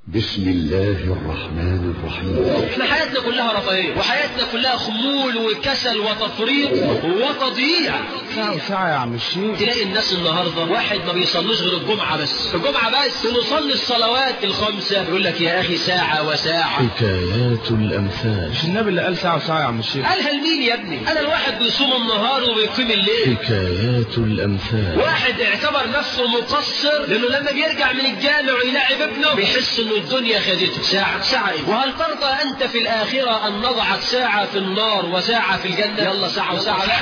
بسم الله الرحمن الرحيم احنا حياتنا كلها رفاهيه وحياتنا كلها خمول وكسل وتفريط وتضييع ساعة وساعة يا عم الشيخ تلاقي الناس النهارده واحد ما بيصليش غير الجمعه بس الجمعه بس ونصلي الصلوات الخمسه يقول لك يا اخي ساعه وساعه حكايات الأمثال مش النبي اللي قال ساعة وساعة يا عم الشيخ قالها لمين يا ابني انا الواحد بيصوم النهار وبيقيم الليل حكايات الأمثال واحد اعتبر نفسه مقصر لانه لما بيرجع من الجامع ويلاعب ابنه بيحس انه الدنيا خدته ساعة ساعة ايه وهل ترضى انت في الاخرة ان نضعك ساعة في النار وساعة في الجنة يلا ساعة وساعة لا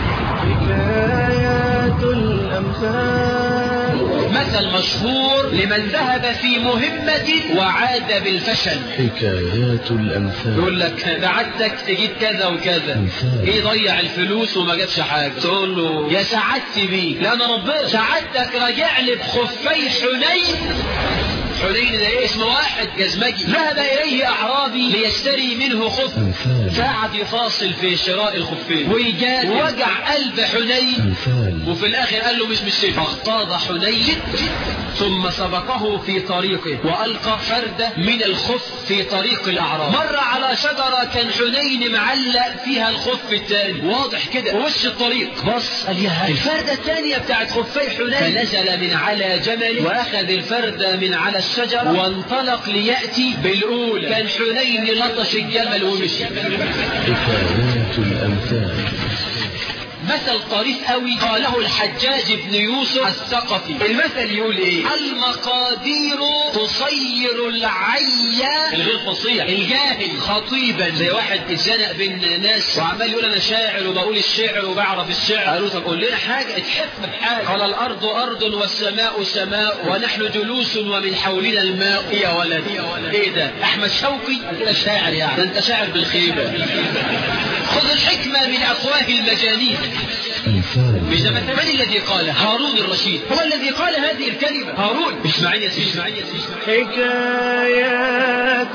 حكايات الأمثال مثل مشهور لمن ذهب في مهمة وعاد بالفشل حكايات الأمثال يقول لك بعتك تجيب كذا وكذا مثال. ايه ضيع الفلوس وما جابش حاجه تقول له يا سعدت بيه لا انا ربنا سعادتك راجع لي بخفي حنين حنين ده ايه اسم واحد جزمجي ذهب اليه اعرابي ليشتري منه خف أمثال فقعد يفاصل في شراء الخفين ويجاد ووجع قلب حنين أمثال وفي الاخر قال له مش مش فاغتاظ حنين ثم سبقه في طريقه والقى فرده من الخف في طريق الاعراب مر على شجره كان حنين معلق فيها الخف الثاني واضح كده في وش الطريق بص قال يا هاي الفرده الثانيه بتاعت خفي حنين فنزل من على جمل واخذ الفرده من على الشجره وانطلق لياتي بالاولى كان حنين لطش الجمل ومشي حكايات الأمثال مثل طريف قوي قاله الحجاج بن يوسف الثقفي المثل يقول ايه المقادير تصير العي الغير فصيح الجاهل خطيبا زي واحد اتزنق بين ناس وعمال يقول انا شاعر وبقول الشعر وبعرف الشعر قالوا طب قول لنا حاجه اتحف بحاجه قال الارض ارض والسماء سماء ونحن جلوس ومن حولنا الماء يا ولد ايه ده احمد شوقي قال كده شاعر يعني ده انت شاعر بالخيبه خذ الحكمه من افواه المجانين أمثال مش ده مثلا من الذي قال هارون الرشيد هو الذي قال هذه الكلمة هارون اسمعين يا سيدي اسمعين يا سيدي حكايات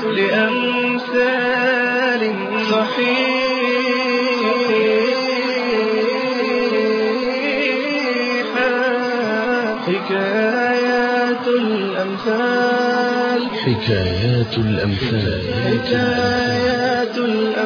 لأمثال صحيحة حكايات الأمثال حكايات الأمثال حكايات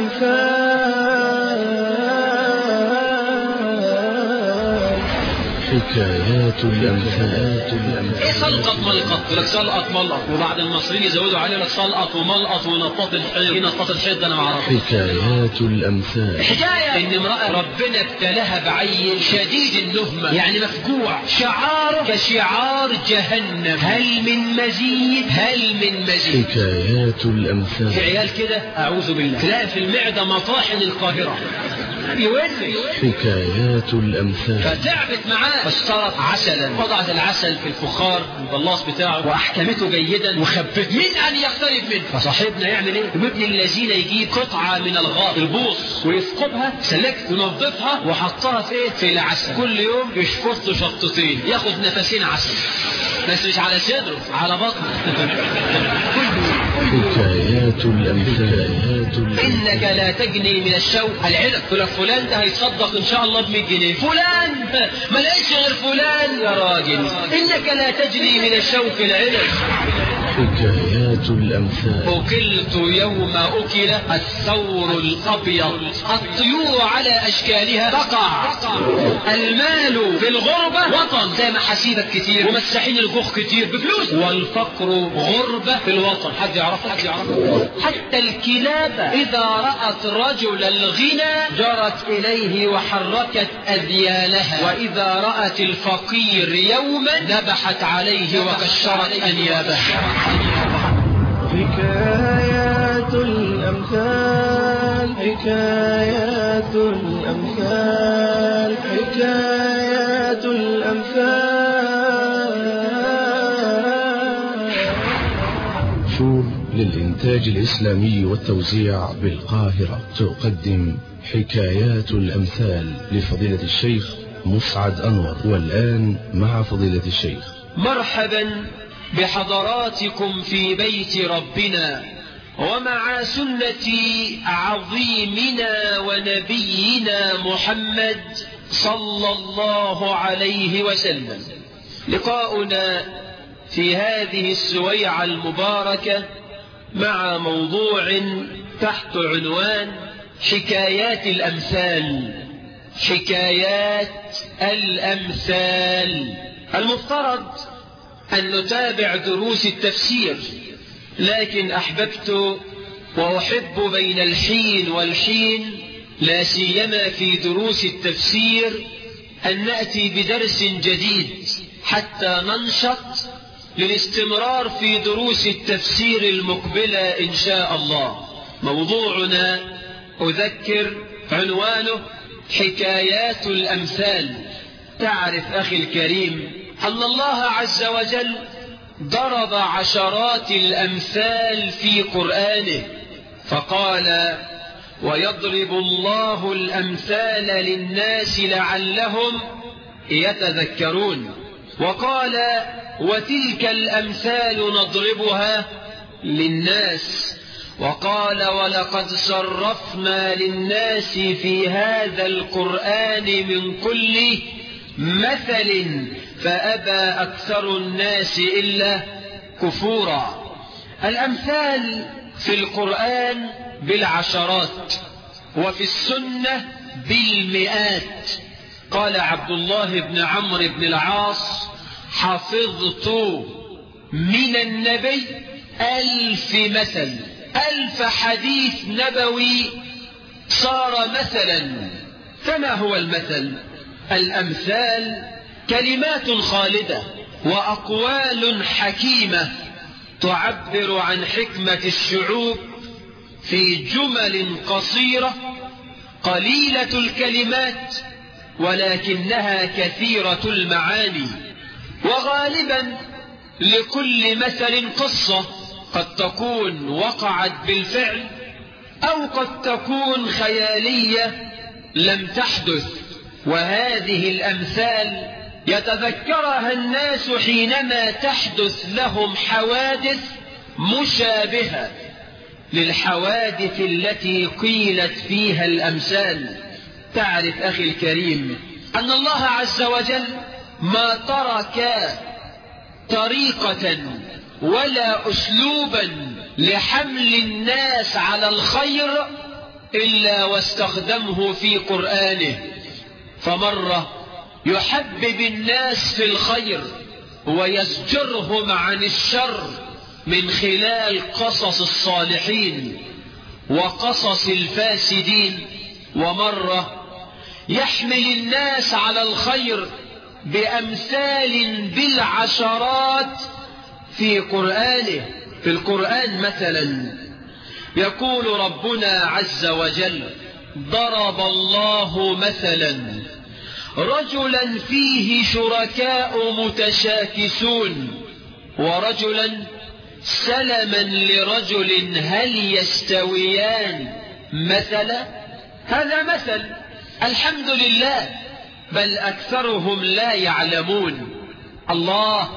الأمثال حكايات الأمثال ايه سلقط ملقط يقول لك سلقط ملقط وبعد المصريين يزودوا عليه يقول لك سلقط وملقط ونطاط الحيض ايه نطاط الحيض ده انا ما اعرفش حكايات الأمثال حكاية ان امرأة ربنا ابتلاها بعين شديد النهمة يعني مفجوع شعاره كشعار جهنم هل من مزيد هل من مزيد حكايات في الأمثال عيال كده اعوذ بالله تلاقي في المعده مطاحن القاهره يولي حكايات الأمثال فتعبت معاه فاشترت عسلا وضعت العسل في الفخار البلاص بتاعه واحكمته جيدا وخبته من ان يقترب منه فصاحبنا يعمل ايه؟ ابن الذين يجيب قطعه من الغاء البوص ويثقبها سلكت ينظفها وحطها في ايه؟ في العسل كل يوم يشفط له شطتين ياخد نفسين عسل بس مش على صدره على بطنه حكايات الأمثال انك لا تجني من الشوك العنب تقول لك فلان ده هيتصدق ان شاء الله ب 100 جنيه فلان ما لقيتش غير فلان يا راجل انك لا تجني من الشوك العنب حكايات الأمثال أكلت يوم أكل الثور الأبيض الطيور على أشكالها تقع المال في الغربة وطن زي محاسيبك كتير ومساحين الجوخ كتير بفلوس والفقر غربة في الوطن حد يعرفه حد يعرفه حتى الكلاب إذا رأت رجل الغنى جرت إليه وحركت أذيالها وإذا رأت الفقير يوما نبحت عليه وكشرت أنيابها حكايات الأمثال حكايات الأمثال حكايات الأمثال شور للإنتاج الإسلامي والتوزيع بالقاهرة تقدم حكايات الأمثال لفضيلة الشيخ مسعد أنور والآن مع فضيلة الشيخ مرحبا بحضراتكم في بيت ربنا ومع سنة عظيمنا ونبينا محمد صلى الله عليه وسلم لقاؤنا في هذه السويعة المباركة مع موضوع تحت عنوان حكايات الأمثال حكايات الأمثال المفترض أن نتابع دروس التفسير لكن أحببت وأحب بين الحين والحين لا سيما في دروس التفسير أن نأتي بدرس جديد حتى ننشط للاستمرار في دروس التفسير المقبلة إن شاء الله موضوعنا أذكر عنوانه حكايات الأمثال تعرف أخي الكريم أن الله عز وجل ضرب عشرات الأمثال في قرآنه فقال ويضرب الله الأمثال للناس لعلهم يتذكرون وقال وتلك الأمثال نضربها للناس وقال ولقد صرفنا للناس في هذا القرآن من كل مثل فأبى أكثر الناس إلا كفورا الأمثال في القرآن بالعشرات وفي السنة بالمئات قال عبد الله بن عمرو بن العاص حفظت من النبي ألف مثل ألف حديث نبوي صار مثلا فما هو المثل الأمثال كلمات خالدة وأقوال حكيمة تعبر عن حكمة الشعوب في جمل قصيرة قليلة الكلمات ولكنها كثيرة المعاني وغالبا لكل مثل قصة قد تكون وقعت بالفعل أو قد تكون خيالية لم تحدث وهذه الأمثال يتذكرها الناس حينما تحدث لهم حوادث مشابهة للحوادث التي قيلت فيها الأمثال تعرف أخي الكريم أن الله عز وجل ما ترك طريقة ولا أسلوبا لحمل الناس على الخير إلا واستخدمه في قرآنه فمرة يحبب الناس في الخير ويزجرهم عن الشر من خلال قصص الصالحين وقصص الفاسدين ومرة يحمل الناس على الخير بأمثال بالعشرات في قرآنه في القرآن مثلا يقول ربنا عز وجل ضرب الله مثلا رجلا فيه شركاء متشاكسون ورجلا سلما لرجل هل يستويان مثلا هذا مثل الحمد لله بل أكثرهم لا يعلمون الله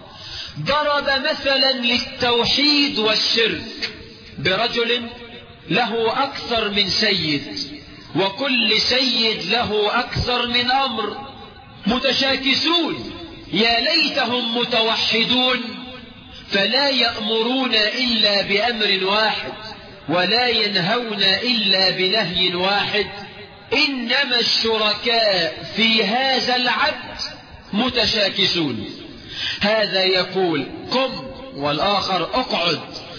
ضرب مثلا للتوحيد والشرك برجل له أكثر من سيد وكل سيد له أكثر من أمر متشاكسون يا ليتهم متوحدون فلا يأمرون إلا بأمر واحد ولا ينهون إلا بنهي واحد إنما الشركاء في هذا العبد متشاكسون هذا يقول قم والآخر اقعد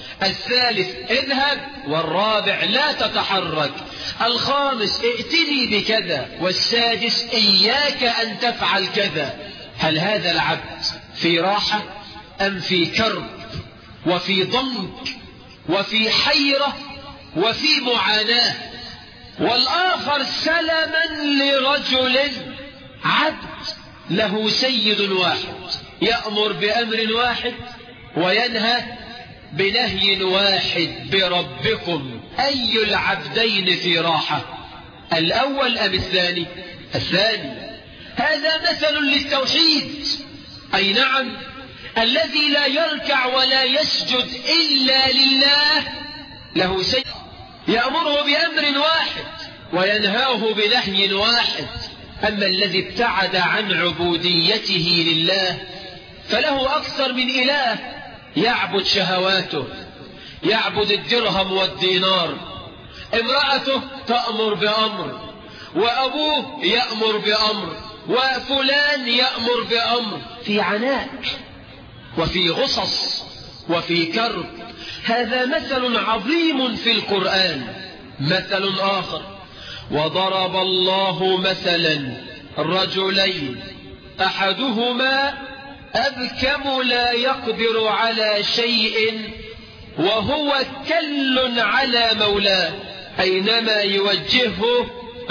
الثالث اذهب والرابع لا تتحرك الخامس ائتني بكذا والسادس إياك أن تفعل كذا هل هذا العبد في راحة أم في كرب وفي ضنك وفي حيرة وفي معاناة والآخر سلما لرجل عبد له سيد واحد يأمر بأمر واحد وينهى بنهي واحد بربكم أي العبدين في راحة الأول أم الثاني الثاني هذا مثل للتوحيد أي نعم الذي لا يركع ولا يسجد إلا لله له سيد يأمره بأمر واحد وينهاه بنهي واحد أما الذي ابتعد عن عبوديته لله فله أكثر من إله يعبد شهواته يعبد الدرهم والدينار امرأته تأمر بأمر وأبوه يأمر بأمر وفلان يأمر بأمر في عناء وفي غصص وفي كرب هذا مثل عظيم في القرآن مثل آخر وضرب الله مثلا رجلين أحدهما أبكم لا يقدر على شيء وهو كل على مولاه أينما يوجهه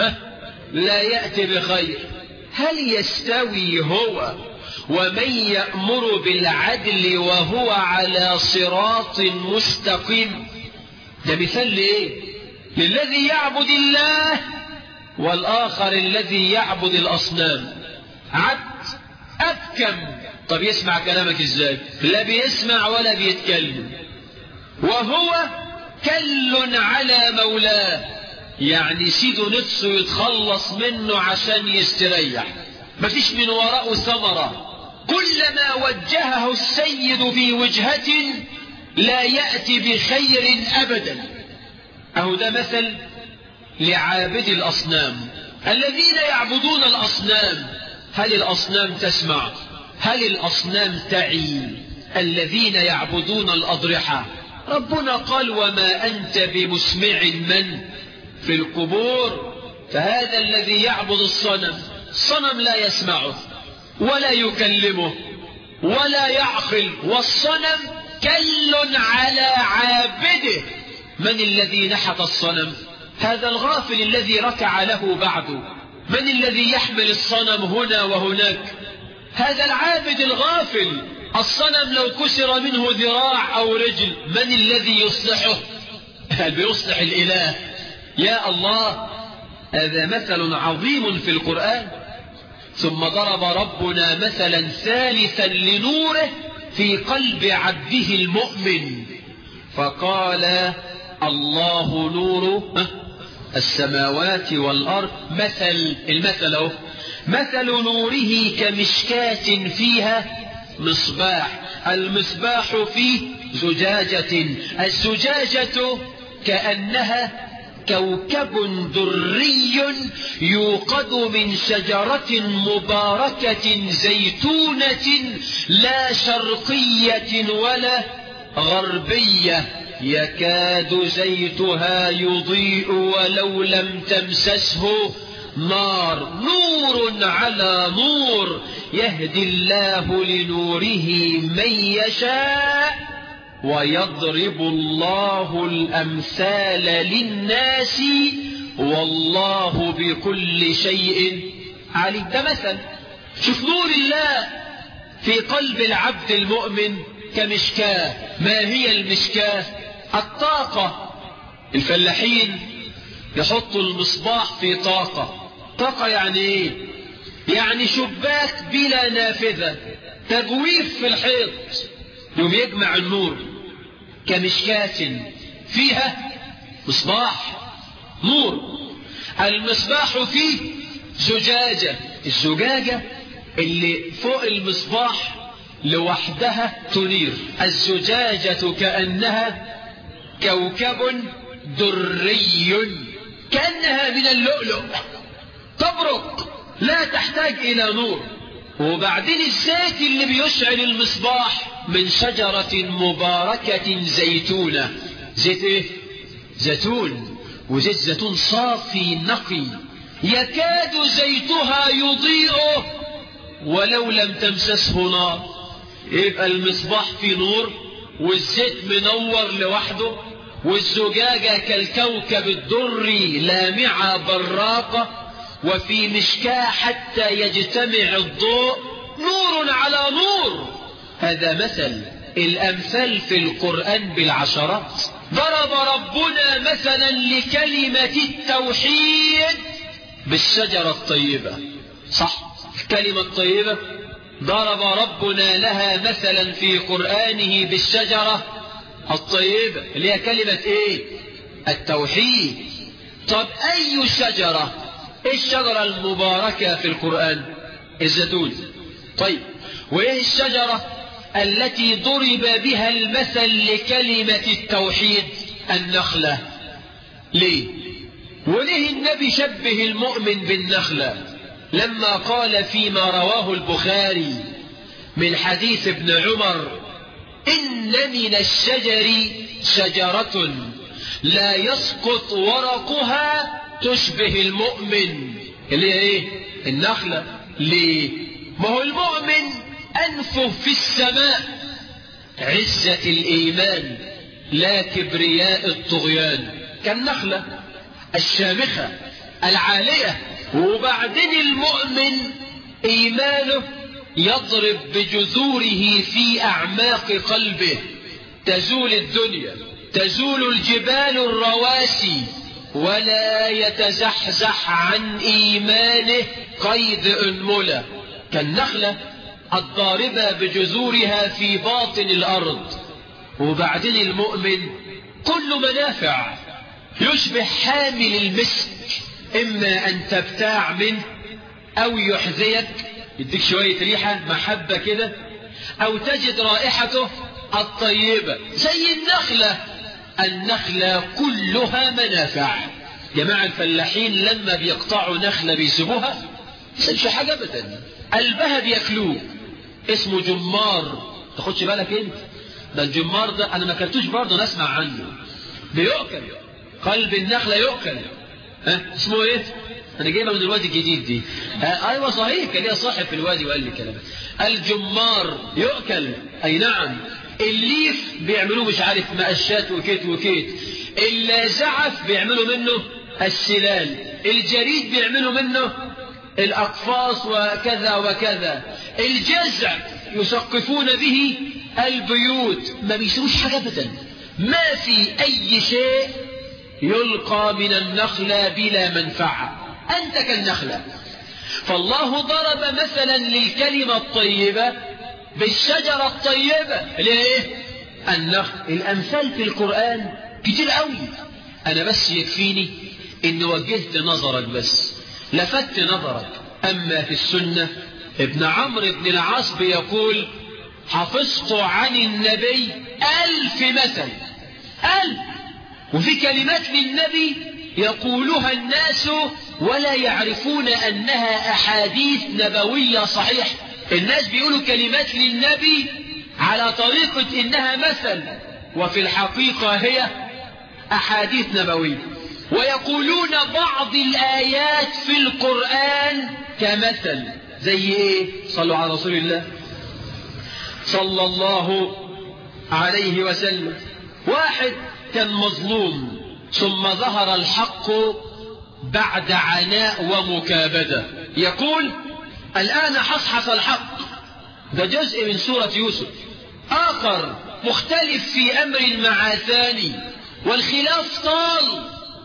لا يأتي بخير هل يستوي هو ومن يأمر بالعدل وهو على صراط مستقيم ده مثال لإيه للذي يعبد الله والآخر الذي يعبد الأصنام عبد أبكم طب يسمع كلامك ازاي لا بيسمع ولا بيتكلم وهو كل على مولاه يعني سيده نفسه يتخلص منه عشان يستريح مفيش من وراءه ثمرة كلما وجهه السيد في وجهة لا يأتي بخير أبدا أهو ده مثل لعابد الأصنام الذين يعبدون الأصنام هل الأصنام تسمع هل الأصنام تعي الذين يعبدون الأضرحة ربنا قال وما أنت بمسمع من في القبور فهذا الذي يعبد الصنم الصنم لا يسمعه ولا يكلمه ولا يعقل والصنم كل على عابده من الذي نحت الصنم هذا الغافل الذي ركع له بعده من الذي يحمل الصنم هنا وهناك هذا العابد الغافل الصنم لو كسر منه ذراع أو رجل من الذي يصلحه هل بيصلح الإله يا الله هذا مثل عظيم في القرآن ثم ضرب ربنا مثلا ثالثا لنوره في قلب عبده المؤمن فقال الله نور السماوات والأرض مثل المثل اهو مثل نوره كمشكاة فيها مصباح المصباح فيه زجاجة الزجاجة كأنها كوكب دري يوقد من شجرة مباركة زيتونة لا شرقية ولا غربية يكاد زيتها يضيء ولو لم تمسسه نار نور على نور يهدي الله لنوره من يشاء ويضرب الله الأمثال للناس والله بكل شيء عليم ده مثل شوف نور الله في قلب العبد المؤمن كمشكاة ما هي المشكاة الطاقة الفلاحين يحطوا المصباح في طاقة طاقة يعني ايه يعني شباك بلا نافذة تجويف في الحيط يوم يجمع النور كمشكاة فيها مصباح نور المصباح فيه زجاجة الزجاجة اللي فوق المصباح لوحدها تنير الزجاجة كأنها كوكب دري كأنها من اللؤلؤ تبرق لا تحتاج إلى نور وبعدين الزيت اللي بيشعل المصباح من شجرة مباركة زيتونة زيت ايه زيتون وزيت زيتون صافي نقي يكاد زيتها يضيء ولو لم تمسسه نار يبقى المصباح في نور والزيت منور لوحده والزجاجة كالكوكب الدري لامعة براقة وفي مشكاة حتى يجتمع الضوء نور على نور هذا مثل الأمثال في القرآن بالعشرات ضرب ربنا مثلا لكلمة التوحيد بالشجرة الطيبة صح الكلمة الطيبة ضرب ربنا لها مثلا في قرآنه بالشجرة الطيبة اللي هي كلمة ايه التوحيد طب اي شجرة ايه الشجرة المباركة في القرآن الزيتون طيب وإيه الشجرة التي ضرب بها المثل لكلمة التوحيد النخلة ليه وليه النبي شبه المؤمن بالنخلة لما قال فيما رواه البخاري من حديث ابن عمر إن من الشجر شجرة لا يسقط ورقها تشبه المؤمن اللي هي ايه النخلة ليه ما هو المؤمن أنفه في السماء عزة الإيمان لا كبرياء الطغيان كالنخلة الشامخة العالية وبعدين المؤمن إيمانه يضرب بجذوره في أعماق قلبه تزول الدنيا تزول الجبال الرواسي ولا يتزحزح عن إيمانه قيد أنملة كالنخلة الضاربة بجذورها في باطن الأرض وبعدين المؤمن كل منافع يشبه حامل المسك إما أن تبتاع منه أو يحذيك يديك شوية ريحة محبة كده أو تجد رائحته الطيبة زي النخلة النخلة كلها منافع جماعة الفلاحين لما بيقطعوا نخلة بيسيبوها مش حاجة أبدا قلبها بياكلوه اسمه جمار تاخدش بالك انت ده الجمار ده انا ما اكلتوش برضه نسمع عنه بيؤكل قلب النخلة يؤكل ها اسمه ايه انا جايبها من الوادي الجديد دي آه ايوه صحيح كان ليا صاحب في الوادي وقال لي كلام الجمار يؤكل اي نعم الليف بيعملوه مش عارف مقشات وكيت وكيت الزعف بيعملوا منه السلال الجريد بيعملوا منه الأقفاص وكذا وكذا الجزع يسقفون به البيوت ما بيسوش حاجة أبدا ما في أي شيء يلقى من النخلة بلا منفعة أنت كالنخلة فالله ضرب مثلا للكلمة الطيبة بالشجرة الطيبة اللي هي ايه النخل الأمثال في القرآن كتير قوي أنا بس يكفيني إن وجهت نظرك بس لفت نظرك أما في السنة ابن عمرو بن العاص بيقول حفظت عن النبي ألف مثل ألف وفي كلمات للنبي يقولها الناس ولا يعرفون أنها أحاديث نبوية صحيحة الناس بيقولوا كلمات للنبي على طريقة إنها مثل وفي الحقيقة هي أحاديث نبوية ويقولون بعض الآيات في القرآن كمثل زي إيه صلوا على رسول الله صلى الله عليه وسلم واحد كان مظلوم ثم ظهر الحق بعد عناء ومكابدة يقول الآن حصحص الحق ده جزء من سورة يوسف آخر مختلف في أمر مع ثاني والخلاف طال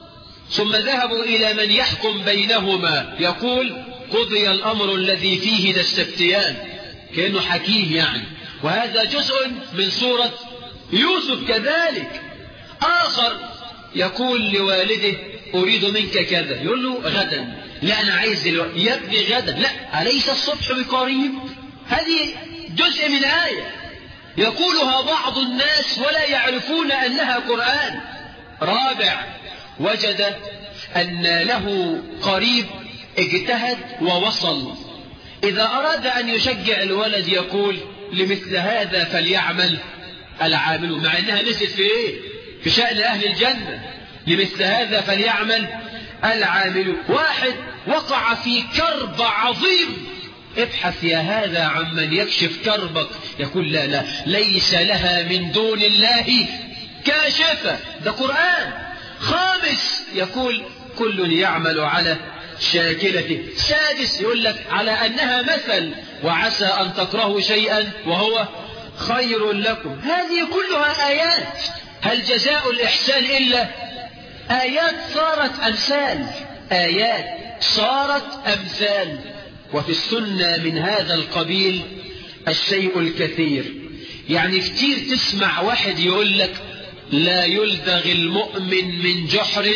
ثم ذهبوا إلى من يحكم بينهما يقول قضي الأمر الذي فيه تستفتيان كأنه حكيم يعني وهذا جزء من سورة يوسف كذلك آخر يقول لوالده أريد منك كذا يقول له غدا لا أنا عايز دلوقتي يا ابني غدا لا أليس الصبح بقريب هذه جزء من آية يقولها بعض الناس ولا يعرفون أنها قرآن رابع وجد أن له قريب اجتهد ووصل إذا أراد أن يشجع الولد يقول لمثل هذا فليعمل العامل مع أنها نسيت في إيه في شأن أهل الجنة لمثل هذا فليعمل العامل واحد وقع في كرب عظيم ابحث يا هذا عمن يكشف كربك يقول لا لا ليس لها من دون الله كاشفة ده قرآن خامس يقول كل يعمل على شاكلته سادس يقول لك على أنها مثل وعسى أن تكرهوا شيئا وهو خير لكم هذه كلها آيات هل جزاء الإحسان إلا آيات صارت أمثال آيات صارت أمثال وفي السنة من هذا القبيل الشيء الكثير يعني كتير تسمع واحد يقول لك لا يلدغ المؤمن من جحر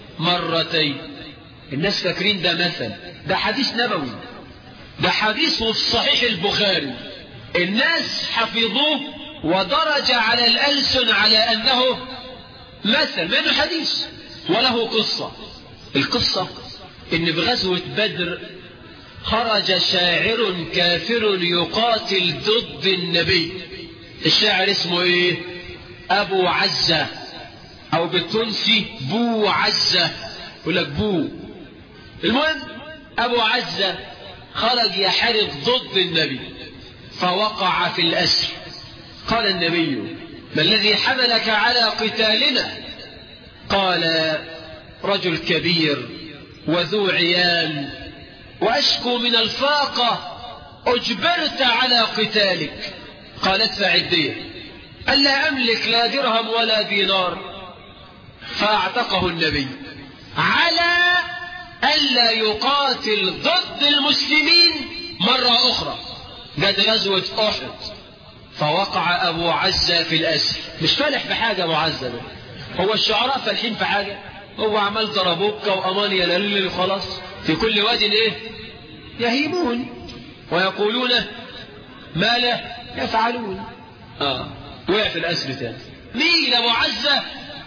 مرتين الناس فاكرين ده مثل ده حديث نبوي ده حديث في صحيح البخاري الناس حفظوه ودرج على الألسن على أنه مثل منه حديث وله قصة القصة إن بغزوة بدر خرج شاعر كافر يقاتل ضد النبي الشاعر اسمه ايه ابو عزة او بالتونسي بو عزة يقول لك بو المهم ابو عزة خرج يحارب ضد النبي فوقع في الاسر قال النبي ما الذي حملك على قتالنا قال رجل كبير وذو عيال وأشكو من الفاقة أجبرت على قتالك قالت فعدية ألا أملك لا درهم ولا دينار فأعتقه النبي على ألا يقاتل ضد المسلمين مرة أخرى جد غزوة أحد فوقع أبو عزة في الأسر مش فالح بحاجة أبو عزة ده هو الشعراء فالحين في حاجة هو عمال ضربوك وأمان يلل خلاص في كل واد ايه يهيمون ويقولون ما لا يفعلون اه وقع في الاسر تاني مين ابو عزة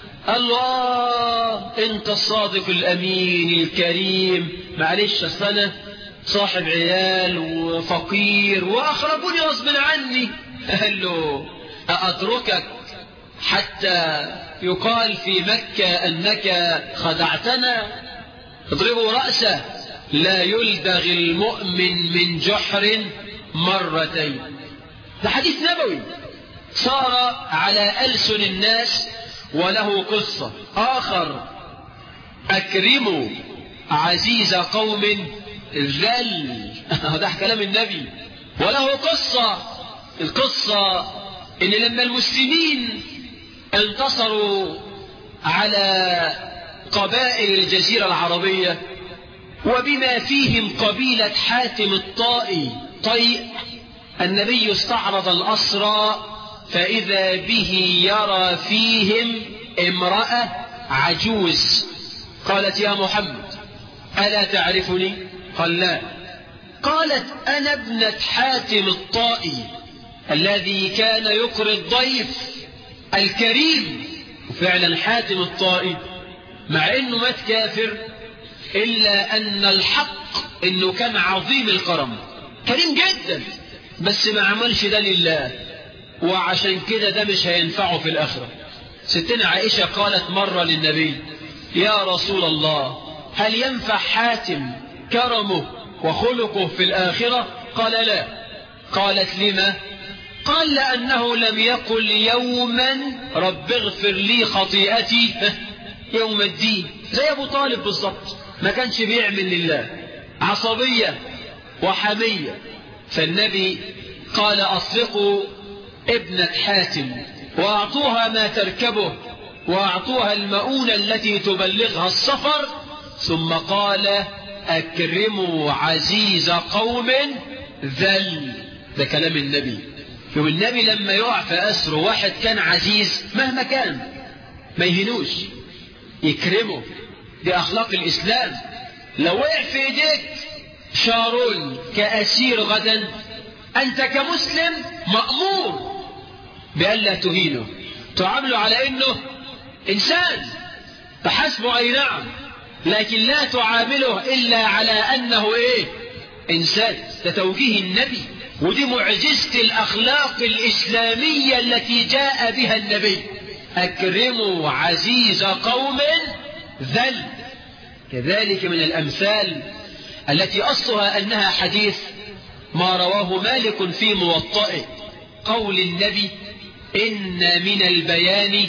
الله انت الصادق الامين الكريم معلش اصل انا صاحب عيال وفقير واخرجوني غصب عني قال له أأتركك حتى يقال في مكة أنك خدعتنا اضربوا رأسه لا يلدغ المؤمن من جحر مرتين ده حديث نبوي صار على ألسن الناس وله قصة آخر أكرموا عزيز قوم ذل ده كلام النبي وله قصة القصة إن لما المسلمين انتصروا على قبائل الجزيرة العربية وبما فيهم قبيلة حاتم الطائي طيء النبي استعرض الأسرى فإذا به يرى فيهم امرأة عجوز قالت يا محمد ألا تعرفني قال لا قالت أنا ابنة حاتم الطائي الذي كان يقري الضيف الكريم وفعلا حاتم الطائي مع انه مات كافر الا ان الحق انه كان عظيم الكرم كريم جدا بس ما عملش ده لله وعشان كده ده مش هينفعه في الاخره ستنا عائشه قالت مره للنبي يا رسول الله هل ينفع حاتم كرمه وخلقه في الاخره قال لا قالت لما قال لأنه لم يقل يوما رب اغفر لي خطيئتي يوم الدين زي أبو طالب بالضبط ما كانش بيعمل لله عصبية وحمية فالنبي قال أطلقوا ابنة حاتم وأعطوها ما تركبه وأعطوها المؤونة التي تبلغها السفر ثم قال أكرموا عزيز قوم ذل ده كلام النبي يوم النبي لما يقع في أسره واحد كان عزيز مهما كان ما يهنوش يكرمه دي أخلاق الإسلام لو وقع في إيديك شارون كأسير غدا أنت كمسلم مأمور بألا تهينه تعامله على أنه إنسان فحسبه أي نعم لكن لا تعامله إلا على أنه إيه إنسان ده توجيه النبي ودي معجزة الأخلاق الإسلامية التي جاء بها النبي أكرموا عزيز قوم ذل كذلك من الأمثال التي أصلها أنها حديث ما رواه مالك في موطئه قول النبي إن من البيان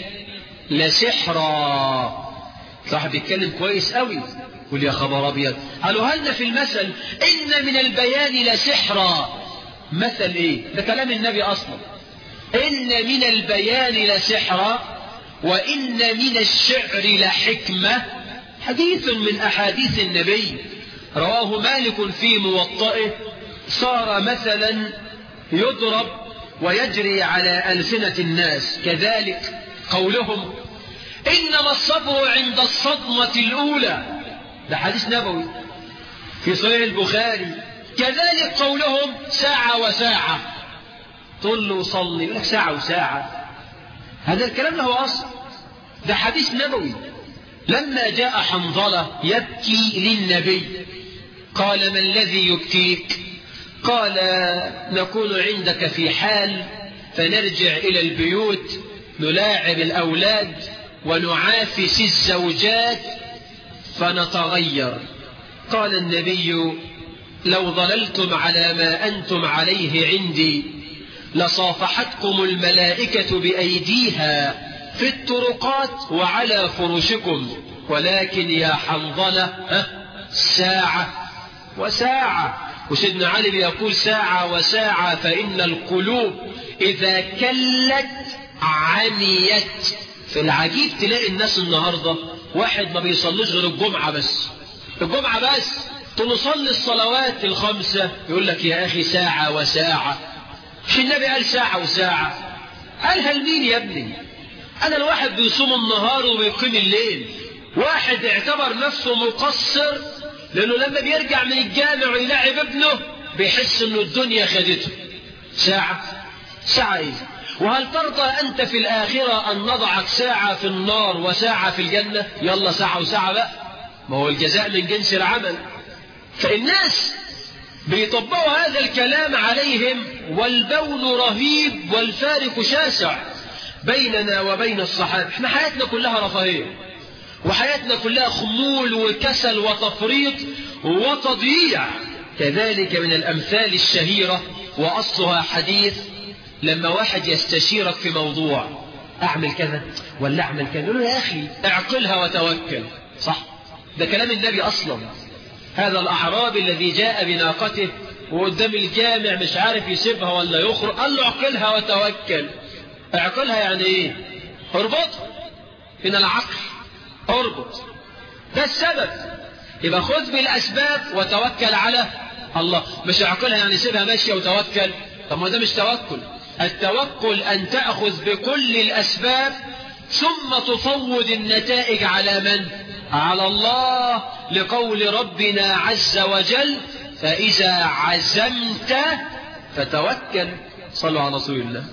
لسحرا صاحب يتكلم كويس قوي قول يا خبر أبيض قالوا هل في المثل إن من البيان لسحرا مثل ايه ده كلام النبي اصلا ان من البيان لسحرا وان من الشعر لحكمة حديث من احاديث النبي رواه مالك في موطئه صار مثلا يضرب ويجري على ألسنة الناس كذلك قولهم إنما الصبر عند الصدمة الأولى ده حديث نبوي في صحيح البخاري كذلك قولهم ساعة وساعة تقول له صلي يقول لك ساعة وساعة هذا الكلام له أصل ده حديث نبوي لما جاء حنظلة يبكي للنبي قال ما الذي يبكيك قال نكون عندك في حال فنرجع إلى البيوت نلاعب الأولاد ونعافس الزوجات فنتغير قال النبي لو ظللتم على ما أنتم عليه عندي لصافحتكم الملائكة بأيديها في الطرقات وعلى فرشكم ولكن يا حنظلة ساعة وساعة وسيدنا علي بيقول ساعة وساعة فإن القلوب إذا كلت عميت في العجيب تلاقي الناس النهاردة واحد ما بيصليش غير الجمعة بس الجمعة بس تنصلي الصلوات الخمسة يقول لك يا أخي ساعة وساعة مش النبي قال ساعة وساعة قالها لمين يا ابني أنا الواحد بيصوم النهار وبيقيم الليل واحد اعتبر نفسه مقصر لأنه لما بيرجع من الجامع ويلاعب ابنه بيحس إنه الدنيا خدته ساعة ساعة إيه وهل ترضى أنت في الآخرة أن نضعك ساعة في النار وساعة في الجنة يلا ساعة وساعة بقى ما هو الجزاء من جنس العمل فالناس بيطبقوا هذا الكلام عليهم والبون رهيب والفارق شاسع بيننا وبين الصحابة احنا حياتنا كلها رفاهية وحياتنا كلها خمول وكسل وتفريط وتضييع كذلك من الأمثال الشهيرة وأصلها حديث لما واحد يستشيرك في موضوع أعمل كذا ولا أعمل كذا يقول له يا أخي اعقلها وتوكل صح ده كلام النبي أصلا هذا الأعرابي الذي جاء بناقته وقدام الجامع مش عارف يسيبها ولا يخرج قال له اعقلها وتوكل اعقلها يعني ايه اربطها من العقل اربط ده السبب يبقى خذ بالأسباب وتوكل على الله مش اعقلها يعني سيبها ماشية وتوكل طب ما ده مش توكل التوكل أن تأخذ بكل الأسباب ثم تفوض النتائج على من؟ على الله لقول ربنا عز وجل فإذا عزمت فتوكل صلوا على رسول الله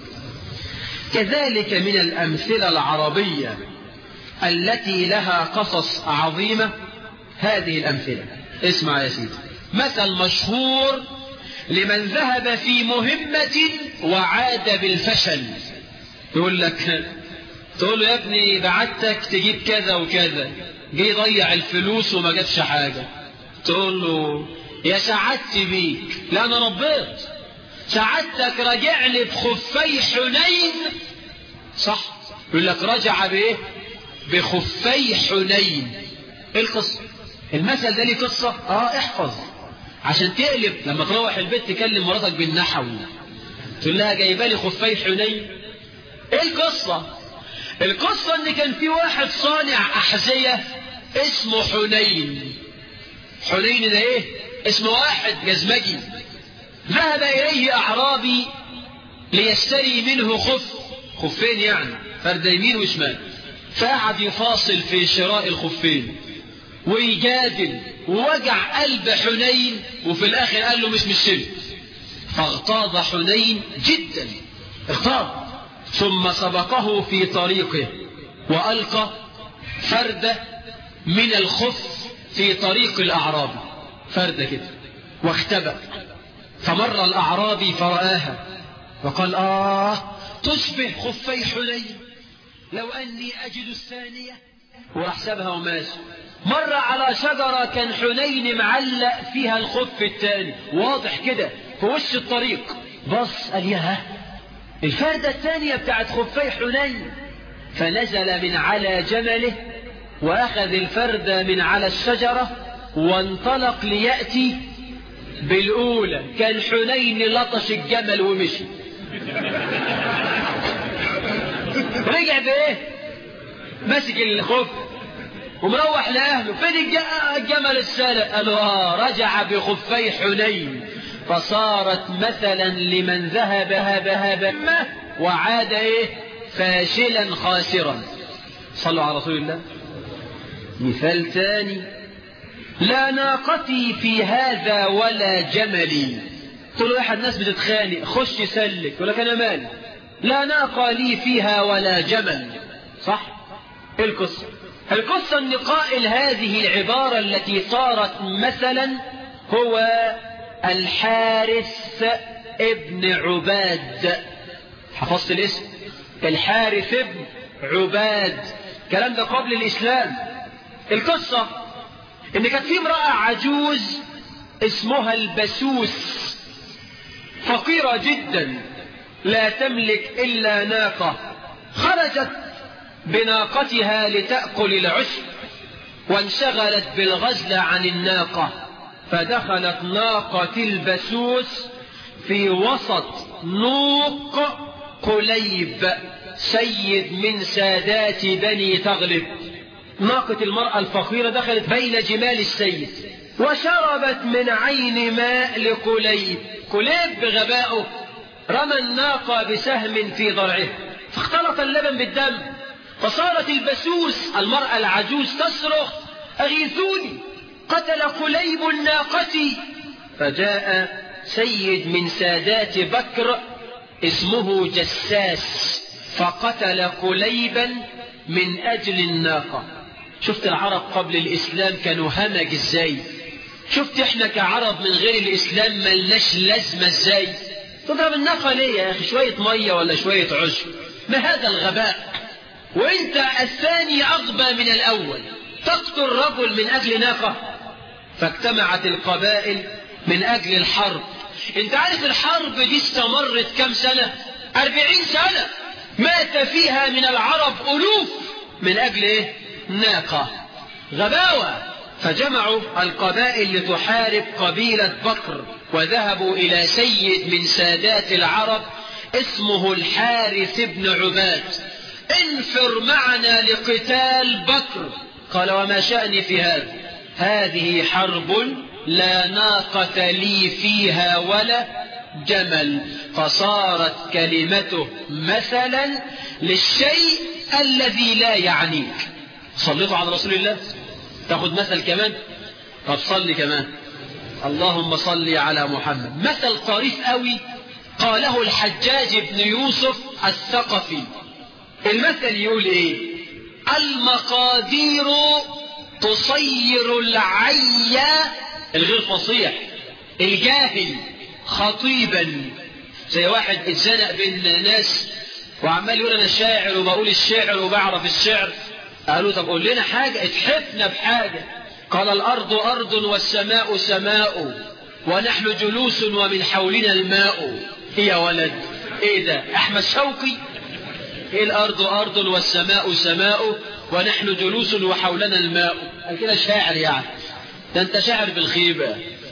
كذلك من الأمثلة العربية التي لها قصص عظيمة هذه الأمثلة اسمع يا سيدي مثل مشهور لمن ذهب في مهمة وعاد بالفشل يقول لك تقول له يا ابني بعتك تجيب كذا وكذا جه يضيع الفلوس وما جابش حاجة تقول له يا سعدت بيك لا انا ربيت سعادتك راجع لي بخفي حنين صح يقول لك رجع بايه بخفي حنين ايه القصة المثل ده ليه قصة اه احفظ عشان تقلب لما تروح البيت تكلم مراتك بالنحو تقول لها جايبه لي خفي حنين ايه القصة القصة ان كان في واحد صانع احذية اسمه حنين حنين ده ايه اسمه واحد جزمجي ذهب اليه اعرابي ليشتري منه خف خفين يعني فرد يمين وشمال فقعد يفاصل في شراء الخفين ويجادل ووجع قلب حنين وفي الاخر قال له مش مشتري فاغتاظ حنين جدا اغتاظ ثم سبقه في طريقه والقى فرده من الخف في طريق الاعرابي فرده كده واختبأ فمر الاعرابي فرآها وقال اه تشبه خفي حنين لو اني اجد الثانيه وراح سابها وماشي مر على شجرة كان حنين معلق فيها الخف التاني واضح كده في وش الطريق بص قال ياها الفردة الثانية بتاعت خفي حنين فنزل من على جمله وأخذ الفردة من على الشجرة وانطلق ليأتي بالأولى كان حنين لطش الجمل ومشي رجع بإيه ماسك الخف ومروح لأهله فين الجمل السالق قالوا آه رجع بخفي حنين فصارت مثلا لمن ذهب هب هب وعاد ايه فاشلا خاسرا صلوا على رسول الله مثال ثاني لا ناقتي في هذا ولا جملي طول واحد ناس بتتخانق خش سلك يقول لك انا مالي لا ناقة لي فيها ولا جمل صح ايه القصة القصة ان قائل هذه العبارة التي صارت مثلا هو الحارث ابن عباد حفظت الاسم الحارث ابن عباد الكلام ده قبل الاسلام القصة ان كانت في امرأة عجوز اسمها البسوس فقيرة جدا لا تملك الا ناقة خرجت بناقتها لتأكل العشب وانشغلت بالغزل عن الناقة فدخلت ناقة البسوس في وسط نوق قليب سيد من سادات بني تغلب ناقة المرأة الفقيرة دخلت بين جمال السيد وشربت من عين ماء لقليب قليب بغبائه رمى الناقة بسهم في ضرعه فاختلط اللبن بالدم فصارت البسوس المرأة العجوز تصرخ أغيثوني قتل قليب ناقتي فجاء سيد من سادات بكر اسمه جساس فقتل قليبا من أجل الناقة شفت العرب قبل الإسلام كانوا همج ازاي شفت احنا كعرب من غير الإسلام ملناش لازمة ازاي تضرب الناقة ليه يا أخي شوية مية ولا شوية عشب ما هذا الغباء وانت الثاني أغبى من الأول تقتل رجل من أجل ناقة فاجتمعت القبائل من أجل الحرب انت عارف الحرب دي استمرت كم سنة أربعين سنة مات فيها من العرب ألوف من أجل إيه؟ ناقة غباوة فجمعوا القبائل لتحارب قبيلة بكر وذهبوا إلى سيد من سادات العرب اسمه الحارث بن عباد انفر معنا لقتال بكر قال وما شأني في هذا هذه حرب لا ناقة لي فيها ولا جمل فصارت كلمته مثلا للشيء الذي لا يعنيك صليتوا على رسول الله تاخد مثل كمان طب صلي كمان اللهم صل على محمد مثل طريف قوي قاله الحجاج بن يوسف الثقفي المثل يقول ايه المقادير تصير العي الغير فصيح الجاهل خطيبا زي واحد اتزنق بين ناس وعمال يقول انا شاعر وبقول الشعر وبعرف الشعر قالوا طب قول لنا حاجة اتحفنا بحاجة قال الأرض أرض والسماء سماء ونحن جلوس ومن حولنا الماء إيه يا ولد ايه ده احمد شوقي ايه الارض ارض والسماء سماء ونحن جلوس وحولنا الماء قال كده شاعر يعني ده انت شاعر بالخيبة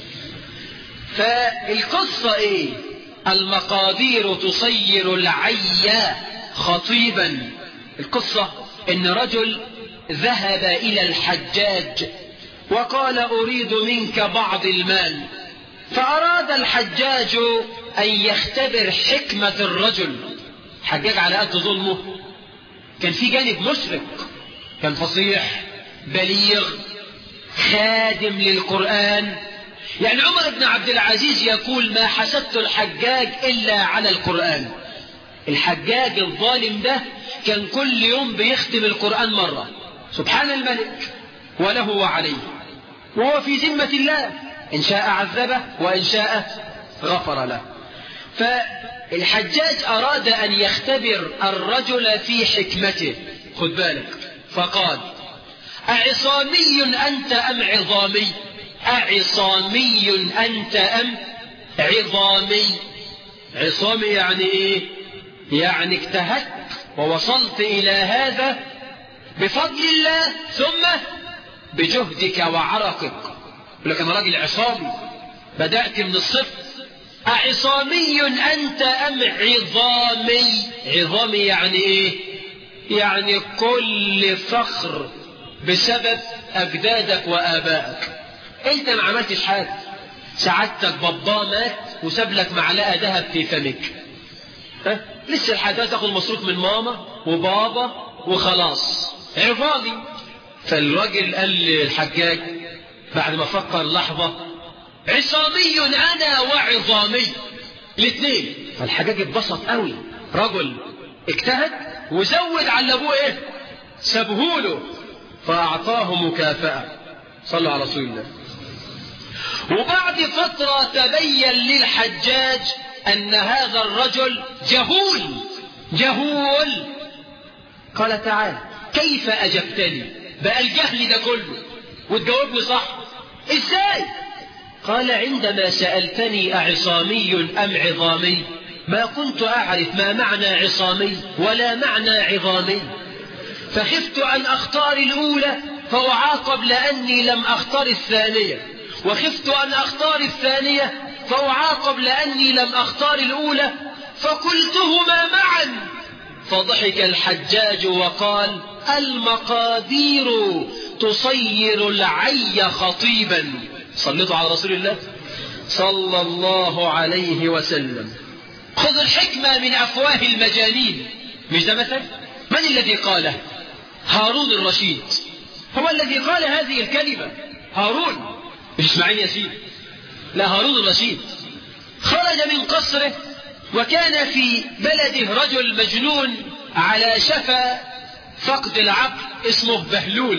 فالقصة ايه المقادير تصير العي خطيبا القصة ان رجل ذهب الى الحجاج وقال اريد منك بعض المال فاراد الحجاج ان يختبر حكمة الرجل حجاج على قد ظلمه كان في جانب مشرق كان فصيح بليغ خادم للقرآن يعني عمر بن عبد العزيز يقول ما حسدت الحجاج إلا على القرآن الحجاج الظالم ده كان كل يوم بيختم القرآن مرة سبحان الملك وله وعليه وهو في ذمة الله إن شاء عذبه وإن شاء غفر له فالحجاج أراد أن يختبر الرجل في حكمته خد بالك فقال أعصامي أنت أم عظامي أعصامي أنت أم عظامي عصامي يعني إيه يعني اجتهدت ووصلت إلى هذا بفضل الله ثم بجهدك وعرقك يقول لك أنا راجل عصامي بدأت من الصفر أعصامي أنت أم عظامي عظامي يعني إيه يعني كل فخر بسبب أجدادك وآبائك أنت ما عملتش حاجة سعادتك بابا مات وساب لك معلقة ذهب في فمك ها؟ لسه الحاجات تاخد مصروف من ماما وبابا وخلاص عظامي فالراجل قال للحجاج بعد ما فكر لحظة عصامي أنا وعظامي الاثنين فالحجاج اتبسط قوي رجل اجتهد وزود على ابوه ايه سابهوله فأعطاه مكافأة صلوا على رسول الله وبعد فترة تبين للحجاج أن هذا الرجل جهول جهول قال تعالى كيف أجبتني بقى الجهل ده كله وتجاوبني صح ازاي قال عندما سألتني أعصامي أم عظامي ما كنت أعرف ما معنى عصامي ولا معنى عظامي فخفت أن أختار الأولى فأعاقب لأني لم أختار الثانية وخفت أن أختار الثانية فأعاقب لأني لم أختار الأولى فقلتهما معا فضحك الحجاج وقال المقادير تصير العي خطيبا صليتوا على رسول الله صلى الله عليه وسلم خذ الحكمة من أفواه المجانين مش ده مثل من الذي قاله هارون الرشيد هو الذي قال هذه الكلمة هارون مش اسماعيل ياسين لا هارون الرشيد خرج من قصره وكان في بلده رجل مجنون على شفا فقد العقل اسمه بهلول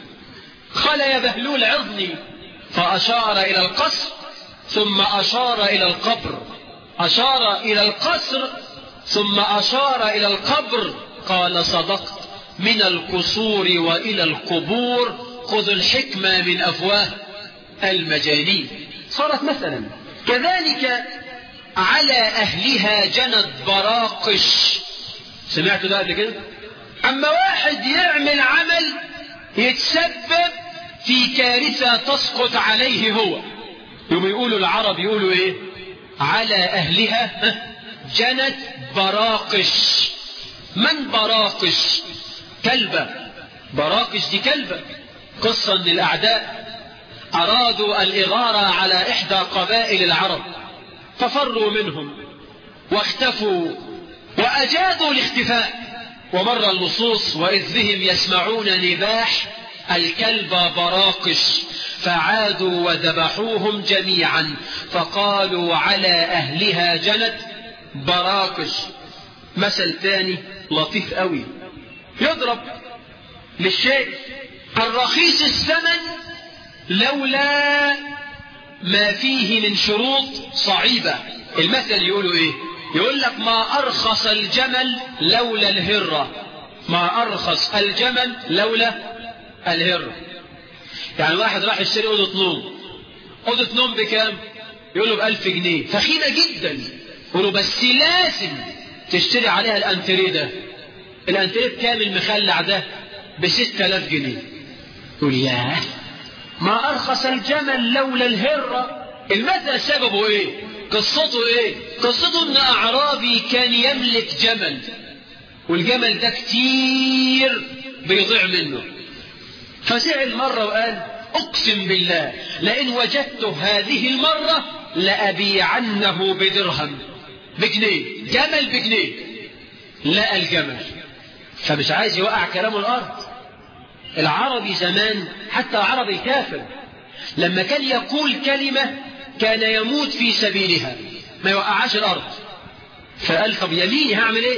قال يا بهلول عظني فأشار إلى القصر ثم أشار إلى القبر أشار إلى القصر ثم أشار إلى القبر قال صدقت من القصور وإلى القبور خذ الحكمة من أفواه المجانين صارت مثلا كذلك على أهلها جنت براقش سمعتوا ده قبل كده أما واحد يعمل عمل يتسبب في كارثة تسقط عليه هو يوم يقولوا العرب يقولوا ايه على أهلها جنت براقش من براقش كلبة براقش دي كلبة قصة من الأعداء أرادوا الإغارة على إحدى قبائل العرب ففروا منهم واختفوا وأجادوا الاختفاء ومر اللصوص وإذ بهم يسمعون نباح الكلب براقش فعادوا وذبحوهم جميعا فقالوا على أهلها جنت براقش مثل ثاني لطيف قوي يضرب للشيء الرخيص الثمن لولا ما فيه من شروط صعيبة المثل يقولوا ايه يقول لك ما أرخص الجمل لولا الهرة ما أرخص الجمل لولا الهرة يعني واحد راح يشتري أوضة نوم أوضة نوم بكام يقول له بألف جنيه فخينة جدا يقول له بس لازم تشتري عليها الأنتريه ده الأنتريه بكام المخلع ده بستة آلاف جنيه يقول ياه ما أرخص الجمل لولا الهرة المثل سببه إيه قصته إيه قصته إن أعرابي كان يملك جمل والجمل ده كتير بيضيع منه فزعل مرة وقال أقسم بالله لئن وجدته هذه المرة لأبيعنه بدرهم بجنيه جمل بجنيه لقى الجمل فمش عايز يوقع كلامه الأرض العربي زمان حتى عربي الكافر لما كان يقول كلمة كان يموت في سبيلها ما يوقعش الأرض فقال طب يميني هعمل ايه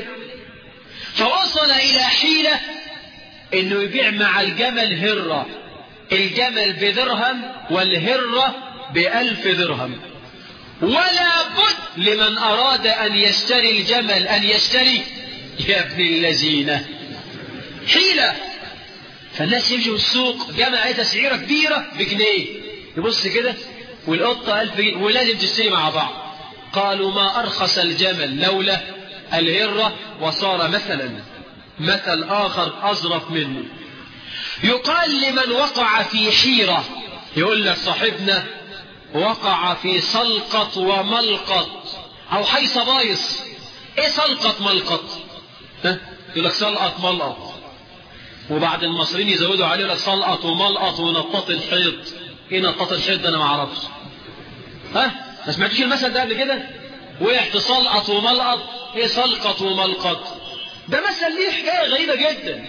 فوصل إلى حيلة انه يبيع مع الجمل هرة الجمل بدرهم والهرة بألف درهم ولا بد لمن أراد أن يشتري الجمل أن يشتري يا ابن الذين حيلة فالناس يمشوا السوق جمع ايه تسعيرة كبيرة بجنيه يبص كده والقطة ألف جنيه ولازم تشتري مع بعض قالوا ما أرخص الجمل لولا الهرة وصار مثلا مثل آخر أظرف منه يقال لمن وقع في حيرة يقول لك صاحبنا وقع في سلقط وملقط أو حيث بايص إيه سلقط ملقط ها؟ يقول لك سلقط ملقط وبعد المصريين يزودوا عليه لك سلقط وملقط ونطاط الحيط ايه نطاط الحيط ده انا ما اعرفش ها ما سمعتوش المثل ده قبل كده وقعت سلقط وملقط ايه سلقط وملقط ده مثل ليه حكايه غريبه جدا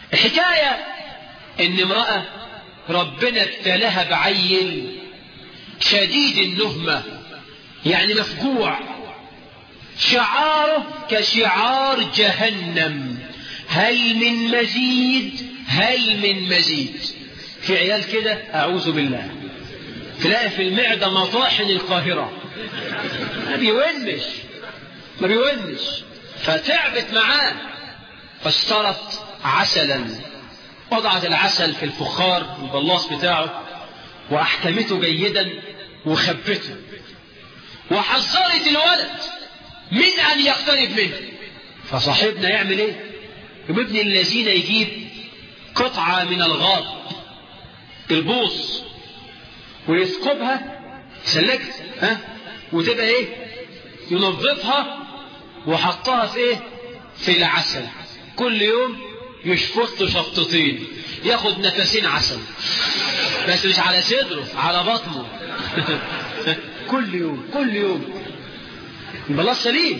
الحكايه ان امراه ربنا ابتلاها بعيل شديد النهمة يعني مفجوع شعاره كشعار جهنم هل من مزيد هل من مزيد في عيال كده أعوذ بالله تلاقي في المعدة مطاحن القاهرة ما بيونش ما بيونش فتعبت معاه فاشترت عسلا وضعت العسل في الفخار البلاص بتاعه وأحكمته جيدا وخبته وحذرت الولد من أن يقترب منه فصاحبنا يعمل ايه ابن الذين يجيب قطعة من الغاب البوص ويثقبها سلكت ها وتبقى ايه ينظفها وحطها في ايه في العسل كل يوم يشفط شفطتين ياخد نفسين عسل بس مش على صدره على بطنه كل يوم كل يوم البلاط سليم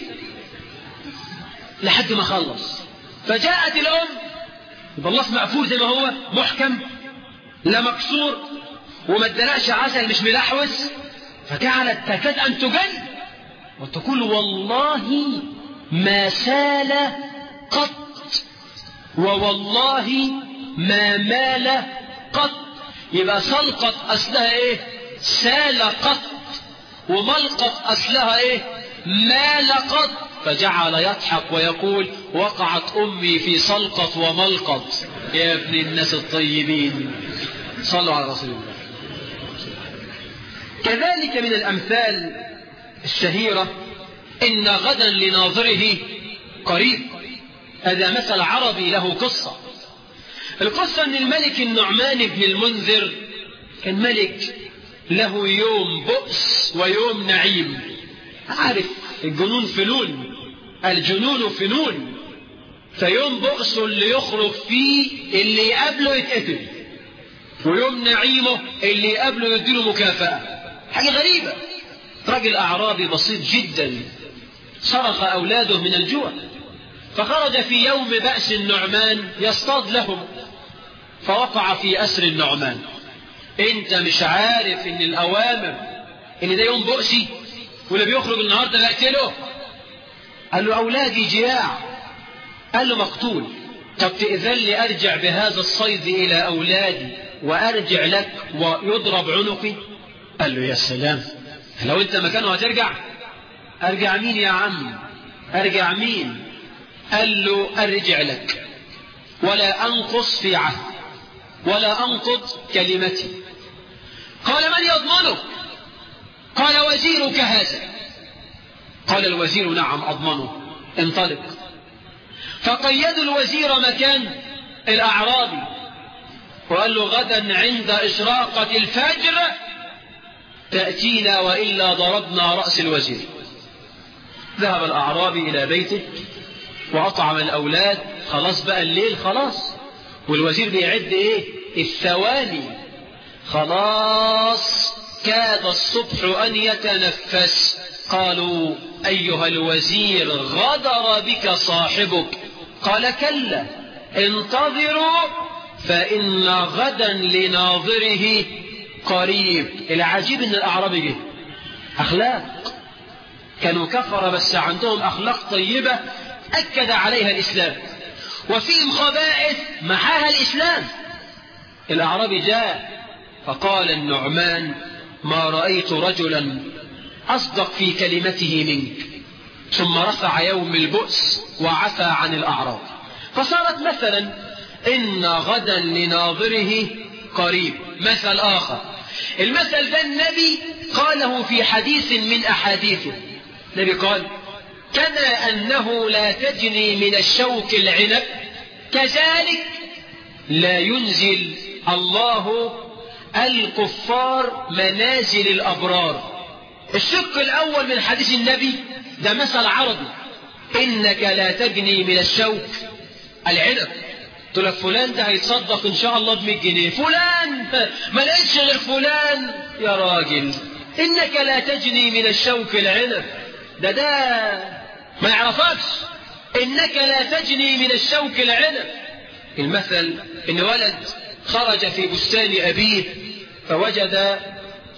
لحد ما خلص فجاءت الأم البلاط مقفول زي ما هو محكم لا مكسور وما ادلقش عسل مش ملحوس فجعلت تكاد أن تجن وتقول والله ما سال قط ووالله ما مال قط يبقى سلقط أصلها إيه سال قط وملقط أصلها إيه مال قط فجعل يضحك ويقول وقعت أمي في سلقط وملقط يا ابن الناس الطيبين صلوا على رسول الله كذلك من الأمثال الشهيرة إن غدا لناظره قريب هذا مثل عربي له قصة القصة أن الملك النعمان بن المنذر كان ملك له يوم بؤس ويوم نعيم عارف الجنون فنون الجنون فنون فيوم بؤس اللي يخرج فيه اللي يقابله يتقتل ويوم نعيمه اللي يقابله يديله مكافأة حاجة غريبة راجل أعرابي بسيط جدا صرخ أولاده من الجوع فخرج في يوم بأس النعمان يصطاد لهم فوقع في أسر النعمان انت مش عارف ان الأوامر ان ده يوم بؤسي واللي بيخرج النهارده بقتله قال له أولادي جياع قال له مقتول طب تأذن لي أرجع بهذا الصيد إلى أولادي وأرجع لك ويضرب عنقي قال له يا سلام لو أنت مكانه هترجع أرجع مين يا عم أرجع مين قال له أرجع لك ولا أنقص في عهد ولا أنقض كلمتي قال من يضمنك قال وزيرك هذا قال الوزير نعم أضمنه انطلق فقيدوا الوزير مكان الأعرابي وقال له غدا عند إشراقة الفجر تأتينا وإلا ضربنا رأس الوزير ذهب الأعرابي إلى بيته وأطعم الأولاد خلاص بقى الليل خلاص والوزير بيعد إيه الثواني خلاص كاد الصبح أن يتنفس قالوا أيها الوزير غدر بك صاحبك قال كلا انتظروا فإن غدا لناظره قريب العجيب ان الأعرابي جه أخلاق كانوا كفر بس عندهم أخلاق طيبة أكد عليها الإسلام وفيهم خبائث محاها الإسلام الأعرابي جاء فقال النعمان ما رأيت رجلا أصدق في كلمته منك ثم رفع يوم البؤس وعفى عن الأعراب فصارت مثلا إن غدا لناظره قريب مثل آخر المثل ده النبي قاله في حديث من أحاديثه النبي قال كما أنه لا تجني من الشوك العنب كذلك لا ينزل الله الكفار منازل الأبرار الشق الأول من حديث النبي ده مثل عربي إنك لا تجني من الشوك العنب تقول لك فلان ده هيتصدق إن شاء الله ب 100 جنيه فلان ما لقيتش غير فلان يا راجل إنك لا تجني من الشوك العنب ده ده ما يعرفكش إنك لا تجني من الشوك العنب المثل إن ولد خرج في بستان أبيه فوجد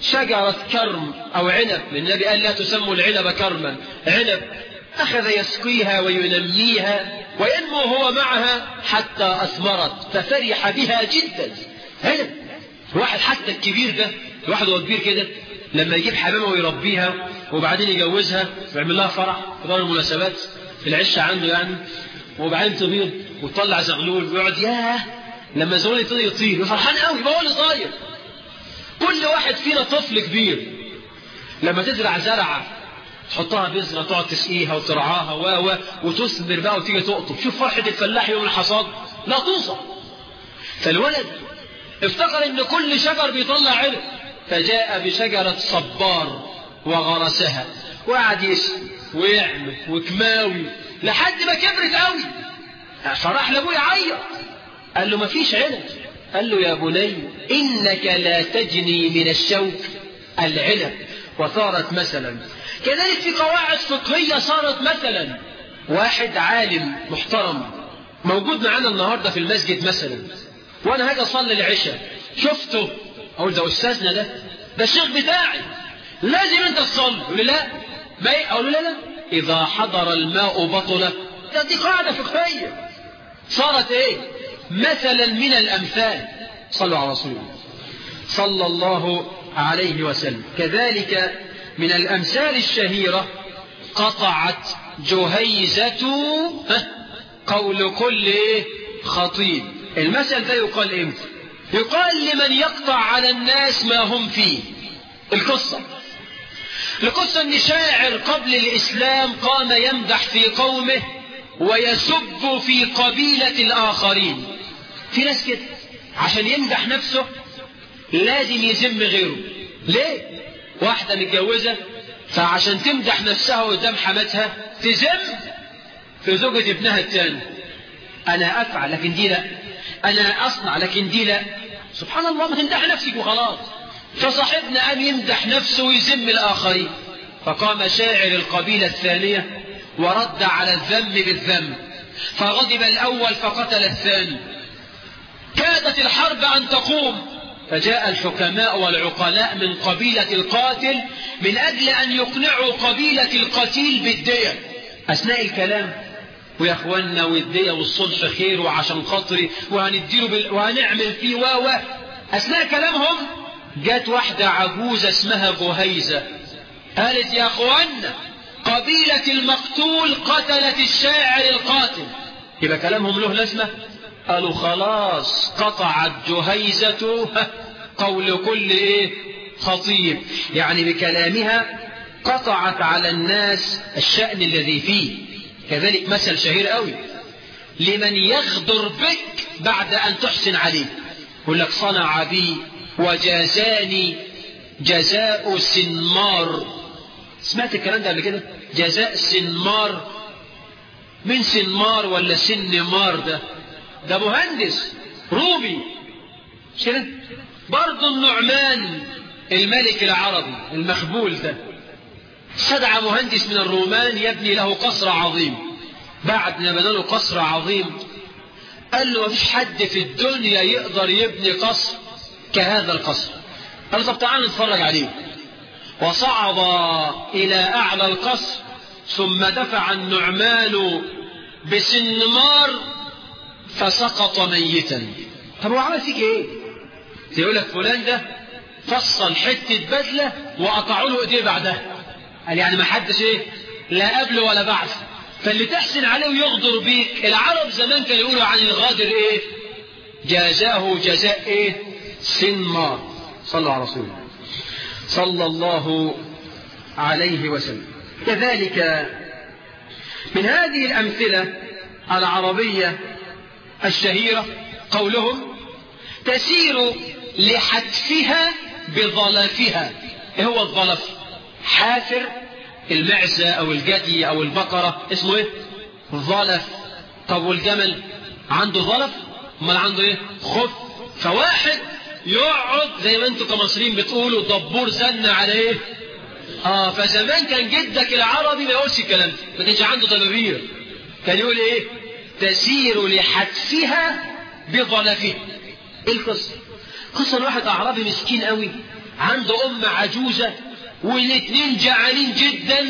شجرة كرم أو عنب النبي قال لا تسموا العنب كرما عنب أخذ يسقيها وينميها وينمو هو معها حتى أثمرت ففرح بها جدا عنب الواحد حتى الكبير ده الواحد هو كبير كده لما يجيب حمامه ويربيها وبعدين يجوزها ويعمل لها فرح في دار المناسبات في العشه عنده يعني وبعدين تبيض وتطلع زغلول ويقعد ياه لما الزغلول يبتدي يطير فرحان قوي يبقى هو اللي صغير كل واحد فينا طفل كبير لما تزرع زرعه تحطها بذره تقعد تسقيها وترعاها و و وتثمر بقى وتيجي تقطف شوف فرحه الفلاح يوم الحصاد لا توصف فالولد افتكر ان كل شجر بيطلع عنب فجاء بشجرة صبار وغرسها وقعد يسقي ويعمل وكماوي لحد ما كبرت قوي فراح لابوه يعيط قال له ما فيش عنب قال له يا بني انك لا تجني من الشوك العنب وصارت مثلا كذلك في قواعد فقهية صارت مثلا واحد عالم محترم موجود معانا النهارده في المسجد مثلا وانا هاجي اصلي العشاء شفته اقول ده استاذنا ده ده الشيخ بتاعي لازم انت تصلي يقول لي لا ما اقول له لا لا اذا حضر الماء بطل ده دي قاعده فقهيه صارت ايه مثلا من الامثال صلوا على رسول الله صلى الله عليه وسلم كذلك من الامثال الشهيره قطعت جهيزه قول كل خطيب المثل ده يقال امتى يقال لمن يقطع على الناس ما هم فيه القصة القصة ان شاعر قبل الاسلام قام يمدح في قومه ويسب في قبيلة الاخرين في ناس كده عشان يمدح نفسه لازم يذم غيره ليه واحدة متجوزة فعشان تمدح نفسها قدام حماتها تذم في زوجة ابنها الثاني انا افعل لكن دي لا انا اصنع لكن دي لا سبحان الله ما تمدح نفسك وخلاص فصاحبنا قام يمدح نفسه ويذم الاخرين فقام شاعر القبيلة الثانية ورد على الذم بالذم فغضب الاول فقتل الثاني كادت الحرب ان تقوم فجاء الحكماء والعقلاء من قبيلة القاتل من اجل ان يقنعوا قبيلة القتيل بالدية اثناء الكلام ويا اخوانا والديه والصلح خير وعشان خاطري وهنديله بال... وهنعمل فيه و و اثناء كلامهم جت واحده عجوزه اسمها جهيزه قالت يا اخوانا قبيله المقتول قتلت الشاعر القاتل يبقى كلامهم له لازمه قالوا خلاص قطعت جهيزه قول كل ايه خطيب يعني بكلامها قطعت على الناس الشأن الذي فيه كذلك مثل شهير قوي لمن يغدر بك بعد أن تحسن عليه يقول لك صنع بي وجازاني جزاء سنمار سمعت الكلام ده قبل كده جزاء سنمار من سنمار ولا سنمار ده ده مهندس روبي مش كده برضه النعمان الملك العربي المخبول ده استدعى مهندس من الرومان يبني له قصر عظيم بعد ما بنى له قصر عظيم قال له مفيش حد في الدنيا يقدر يبني قصر كهذا القصر قال له طب تعال نتفرج عليه وصعد إلى أعلى القصر ثم دفع النعمان بسنمار فسقط ميتا طب هو عمل فيك ايه يقول لك فلان ده فصل حتة بدلة وقطعوا له ايديه بعدها قال يعني ما حدش ايه لا قبله ولا بعد فاللي تحسن عليه ويغدر بيك العرب زمان كانوا يقولوا عن الغادر ايه جازاه جزاء ايه سنمار صلوا على رسول الله صلى الله عليه وسلم كذلك من هذه الأمثلة العربية الشهيرة قولهم تسير لحتفها بظلفها ايه هو الظلف حافر المعزة او الجدي او البقرة اسمه ايه ظلف طب والجمل عنده ظلف امال عنده ايه خف فواحد يقعد زي ما انتم كمصريين بتقولوا دبور زن على ايه اه فزمان كان جدك العربي ما يقولش الكلام ده ما كانش عنده دبابير كان يقول ايه تسير لحتفها بظلفها ايه القصه قصه الواحد اعرابي مسكين قوي عنده أم عجوزة والاثنين جعانين جدا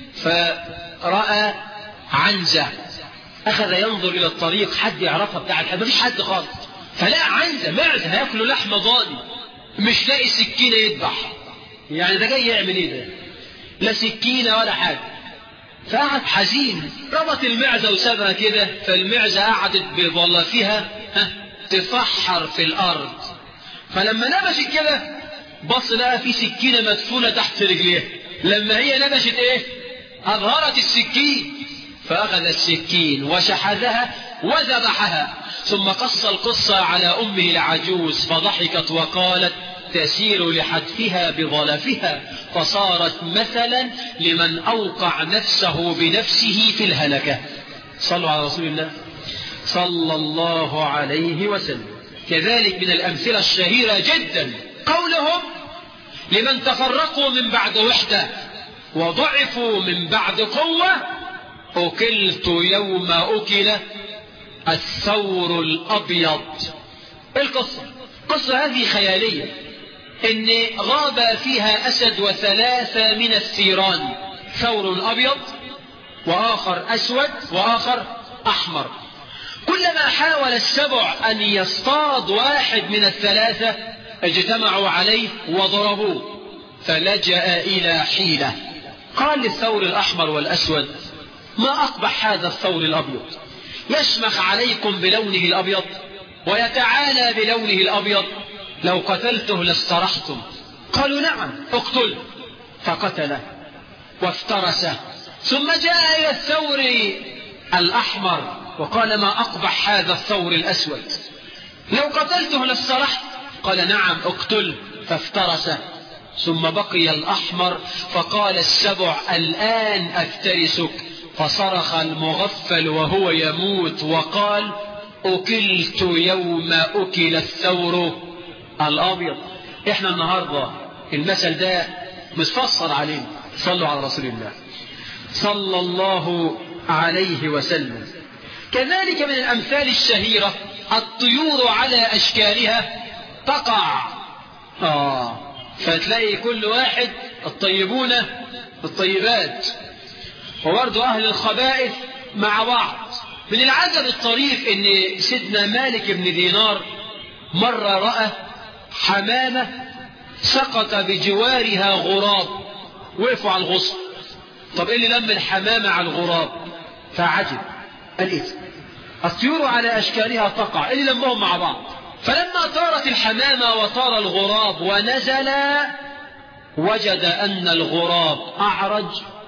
فرأى عنزة أخذ ينظر إلى الطريق حد يعرفها بتاع الحد مفيش حد خالص فلقى عنزة معزة هياكلوا لحمة ضاني مش لاقي سكينة يذبح يعني ده جاي يعمل ايه ده لا سكينة ولا حاجة فقعد حزين ربط المعزة وسابها كده فالمعزة قعدت بظلافها ها تفحر في الأرض فلما نبشت كده بص لقى في سكينة مدفونة تحت رجليها لما هي نبشت ايه أظهرت السكين فأخذ السكين وشحذها وذبحها ثم قص القصة على أمه العجوز فضحكت وقالت تسير لحتفها بظلفها فصارت مثلا لمن أوقع نفسه بنفسه في الهلكة صلوا على رسول الله صلى الله عليه وسلم كذلك من الأمثلة الشهيرة جدا قولهم لمن تفرقوا من بعد وحدة وضعفوا من بعد قوة أكلت يوم أكل الثور الأبيض القصة قصة هذه خيالية إن غاب فيها أسد وثلاثة من الثيران ثور أبيض وآخر أسود وآخر أحمر كلما حاول السبع أن يصطاد واحد من الثلاثة اجتمعوا عليه وضربوه فلجأ إلى حيلة قال للثور الأحمر والأسود ما أقبح هذا الثور الأبيض يشمخ عليكم بلونه الأبيض ويتعالى بلونه الأبيض لو قتلته لاسترحتم قالوا نعم اقتل فقتله وافترسه ثم جاء إلى الثور الأحمر وقال ما أقبح هذا الثور الأسود لو قتلته لاسترحت قال نعم اقتل فافترسه ثم بقي الأحمر فقال السبع الآن أفترسك فصرخ المغفل وهو يموت وقال أكلت يوم أكل الثور الأبيض إحنا النهاردة المثل ده متفصل علينا صلوا على رسول الله صلى الله عليه وسلم كذلك من الأمثال الشهيرة الطيور على أشكالها تقع آه فتلاقي كل واحد الطيبون الطيبات وبرضه أهل الخبائث مع بعض من العجب الطريف ان سيدنا مالك بن دينار مرة رأى حمامة سقط بجوارها غراب وقفوا على الغصن طب ايه اللي لم الحمامة على الغراب فعجب قال ايه الطيور على اشكالها تقع ايه اللي لمهم مع بعض فلما طارت الحمامة وطار الغراب ونزلا وجد ان الغراب اعرج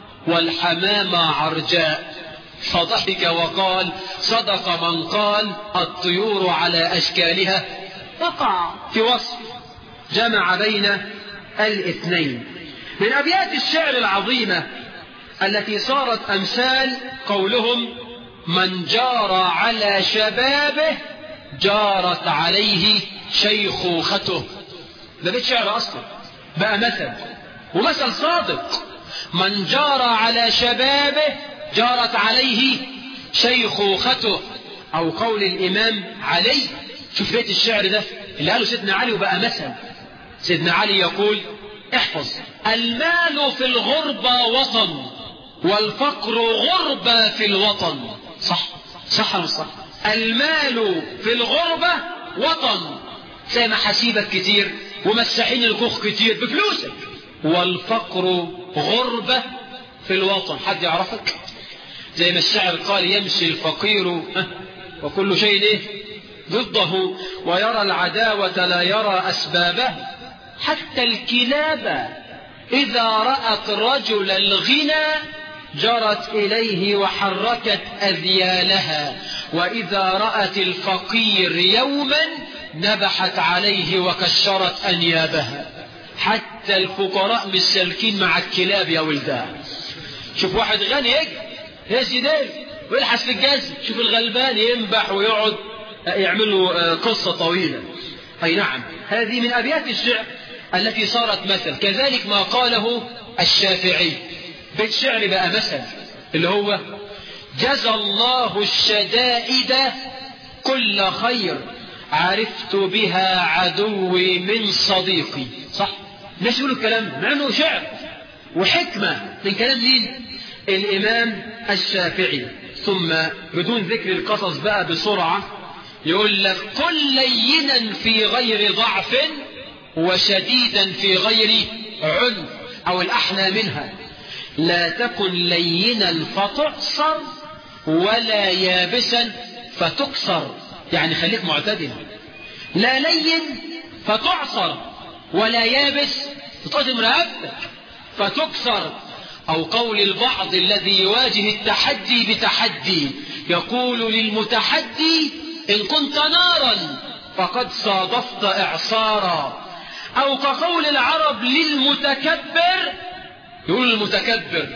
والحمامة عرجاء فضحك وقال صدق من قال الطيور على أشكالها تقع في وصف جمع بين الاثنين من أبيات الشعر العظيمة التي صارت أمثال قولهم من جار على شبابه جارت عليه شيخوخته ده بيت شعر أصلا بقى مثل ومثل صادق من جار على شبابه جارت عليه شيخوخته أو قول الإمام علي شوف بيت الشعر ده اللي قاله سيدنا علي وبقى مثل سيدنا علي يقول احفظ المال في الغربة وطن والفقر غربة في الوطن صح صح ولا صح المال في الغربة وطن زي محاسيبك كتير ومساحين الكوخ كتير بفلوسك والفقر غربة في الوطن حد يعرفك زي ما الشاعر قال يمشي الفقير وكل شيء إيه؟ ضده ويرى العداوة لا يرى أسبابه حتى الكلاب إذا رأت رجل الغنى جرت إليه وحركت أذيالها وإذا رأت الفقير يوما نبحت عليه وكشرت أنيابها حتى الفقراء مش سالكين مع الكلاب يا ولدان شوف واحد غني يجري يا سيدي ويلحس في الجزم شوف الغلبان ينبح ويقعد يعمل له قصة طويلة أي نعم هذه من أبيات الشعر التي صارت مثل كذلك ما قاله الشافعي بيت شعر بقى مثل اللي هو جزى الله الشدائد كل خير عرفت بها عدوي من صديقي صح الناس يقولوا الكلام ده مع انه شعر وحكمة من كلام مين الإمام الشافعي ثم بدون ذكر القصص بقى بسرعة يقول لك كن لينا في غير ضعف وشديدا في غير عنف أو الأحلى منها لا تكن لينا فتعصر ولا يابسا فتكسر يعني خليك معتدل لا لين فتعصر ولا يابس تطلب رقبتك فتكسر أو قول البعض الذي يواجه التحدي بتحدي يقول للمتحدي إن كنت نارا فقد صادفت إعصارا أو كقول العرب للمتكبر يقول المتكبر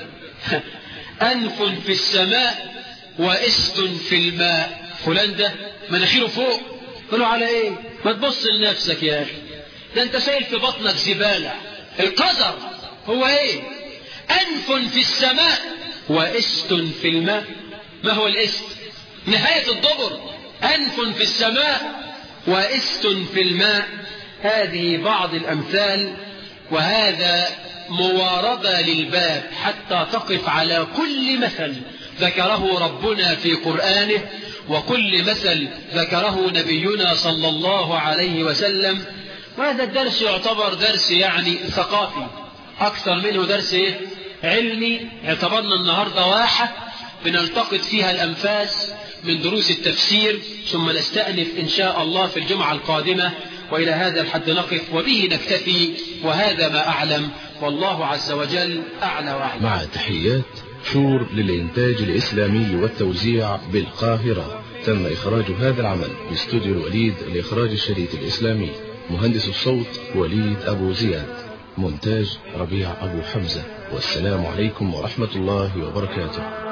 أنف في السماء وإست في الماء فلان ده مناخيره فوق قالوا على ايه ما تبص لنفسك يا اخي ده انت شايل في بطنك زبالة القدر هو ايه انف في السماء واست في الماء ما هو الاست نهاية الضبر انف في السماء واست في الماء هذه بعض الامثال وهذا مواردة للباب حتى تقف على كل مثل ذكره ربنا في قرآنه وكل مثل ذكره نبينا صلى الله عليه وسلم وهذا الدرس يعتبر درس يعني ثقافي أكثر منه درس إيه؟ علمي اعتبرنا النهاردة واحة بنلتقط فيها الأنفاس من دروس التفسير ثم نستأنف إن شاء الله في الجمعة القادمة وإلى هذا الحد نقف وبه نكتفي وهذا ما أعلم والله عز وجل أعلى وأعلم مع تحيات شور للإنتاج الإسلامي والتوزيع بالقاهرة تم إخراج هذا العمل باستوديو الوليد لإخراج الشريط الإسلامي مهندس الصوت وليد أبو زياد مونتاج ربيع أبو حمزة والسلام عليكم ورحمة الله وبركاته